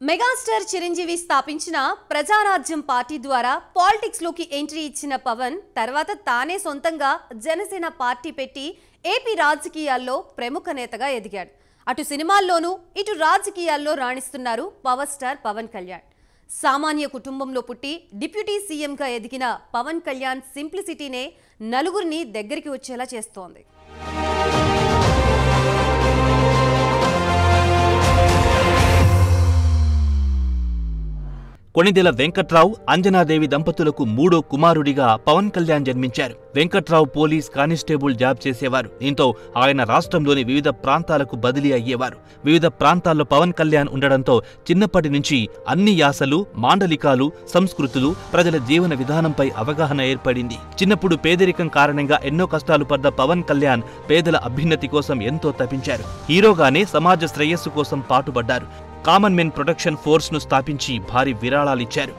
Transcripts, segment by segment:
megastar Chiranjeevi స్థాపించిన Praja Rajyam party ద్వారా politics లోకి ఎంట్రీ ఇచ్చిన పవన్ తర్వాత తానే సొంతంగా జనసేన పార్టీ పెట్టి ఏపీ రాజకీయాల్లో ప్రముఖ నేతగా ఎదిగాడు అటు సినిమాల్లోనూ ఇటు రాజకీయాల్లో రాణిస్తున్నారు పవర్ స్టార్ పవన్ కళ్యాణ్ సామాన్య కుటుంబంలో పుట్టి డిప్యూటీ సీఎంగా ఎదిగిన పవన్ కళ్యాణ్ సింప్లిసిటీనే నలుగురిని దగ్గరికి వచ్చేలా చేస్తోంది కొణిదెల వెంకట్రావు అంజనాదేవి దంపతులకు మూడో కుమారుడిగా పవన్ కళ్యాణ్ జన్మించారు వెంకట్రావు పోలీస్ కానిస్టేబుల్ జాబ్ చేసేవారు దీంతో ఆయన రాష్ట్రంలోని వివిధ ప్రాంతాలకు బదిలీ అయ్యేవారు వివిధ ప్రాంతాల్లో పవన్ కళ్యాణ్ ఉండడంతో చిన్నప్పటి నుంచి అన్ని యాసలు మాండలికాలు సంస్కృతులు ప్రజల జీవన విధానంపై అవగాహన ఏర్పడింది చిన్నప్పుడు పేదరికం కారణంగా ఎన్నో కష్టాలు పడ్డ పవన్ కళ్యాణ్ పేదల అభ్యున్నతి కోసం ఎంతో తపించారు హీరోగానే సమాజ శ్రేయస్సు కోసం పాటుపడ్డారు కామన్ మెన్ ప్రొటెక్షన్ ఫోర్స్ ను స్థాపించి భారీ విరాళాలిచ్చారు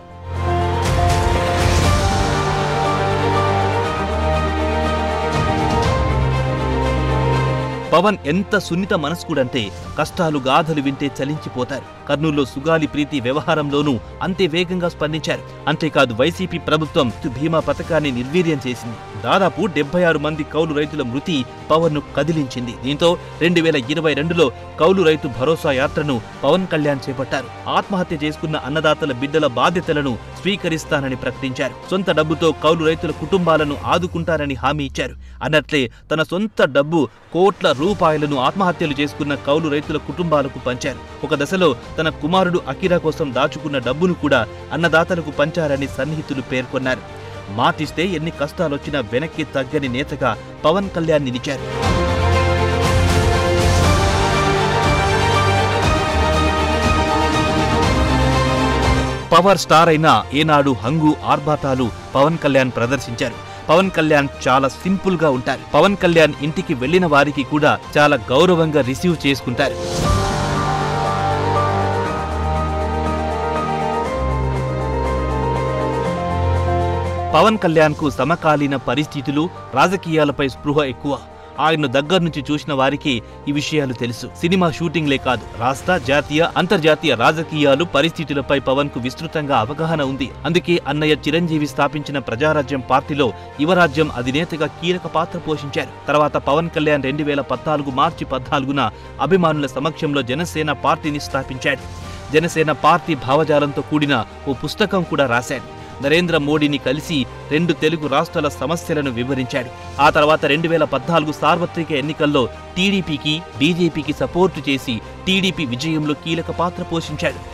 పవన్ ఎంత సున్నిత మనస్కుడంటే కష్టాలు గాథలు వింటే చలించిపోతారు కర్నూలులో సుగాలి ప్రీతి వ్యవహారంలోనూ అంతే వేగంగా స్పందించారు అంతేకాదు వైసీపీ ప్రభుత్వం బీమా పథకాన్ని నిర్వీర్యం చేసింది దాదాపు డెబ్బై ఆరు మంది కౌలు రైతుల మృతి పవన్ ను కదిలించింది దీంతో రెండు వేల ఇరవై రెండులో కౌలు రైతు భరోసా యాత్రను పవన్ కళ్యాణ్ చేపట్టారు ఆత్మహత్య చేసుకున్న అన్నదాతల బిడ్డల బాధ్యతలను స్వీకరిస్తానని ప్రకటించారు సొంత డబ్బుతో కౌలు రైతుల కుటుంబాలను ఆదుకుంటారని హామీ ఇచ్చారు అన్నట్లే తన సొంత డబ్బు కోట్ల రూపాయలను ఆత్మహత్యలు చేసుకున్న కౌలు రైతుల కుటుంబాలకు పంచారు ఒక దశలో తన కుమారుడు అకిరా కోసం దాచుకున్న డబ్బును కూడా అన్నదాతలకు పంచారని సన్నిహితులు పేర్కొన్నారు మాటిస్తే ఎన్ని కష్టాలొచ్చినా వెనక్కి తగ్గని నేతగా పవన్ కళ్యాణ్ నిలిచారు పవర్ స్టార్ అయిన ఏనాడు హంగు ఆర్భాటాలు పవన్ కళ్యాణ్ ప్రదర్శించారు పవన్ కళ్యాణ్ చాలా సింపుల్ గా ఉంటారు పవన్ కళ్యాణ్ ఇంటికి వెళ్లిన వారికి కూడా చాలా గౌరవంగా రిసీవ్ చేసుకుంటారు పవన్ కళ్యాణ్ కు సమకాలీన పరిస్థితులు రాజకీయాలపై స్పృహ ఎక్కువ ఆయన దగ్గర నుంచి చూసిన వారికి ఈ విషయాలు తెలుసు సినిమా షూటింగ్లే కాదు రాష్ట్ర జాతీయ అంతర్జాతీయ రాజకీయాలు పరిస్థితులపై పవన్ కు విస్తృతంగా అవగాహన ఉంది అందుకే అన్నయ్య చిరంజీవి స్థాపించిన ప్రజారాజ్యం పార్టీలో యువరాజ్యం అధినేతగా కీలక పాత్ర పోషించారు తర్వాత పవన్ కళ్యాణ్ రెండు వేల పద్నాలుగు మార్చి పద్నాలుగున అభిమానుల సమక్షంలో జనసేన పార్టీని స్థాపించాడు జనసేన పార్టీ భావజాలంతో కూడిన ఓ పుస్తకం కూడా రాశాడు నరేంద్ర మోడీని కలిసి రెండు తెలుగు రాష్ట్రాల సమస్యలను వివరించాడు ఆ తర్వాత రెండు వేల పద్నాలుగు సార్వత్రిక ఎన్నికల్లో టీడీపీకి బీజేపీకి సపోర్టు చేసి టీడీపీ విజయంలో కీలక పాత్ర పోషించాడు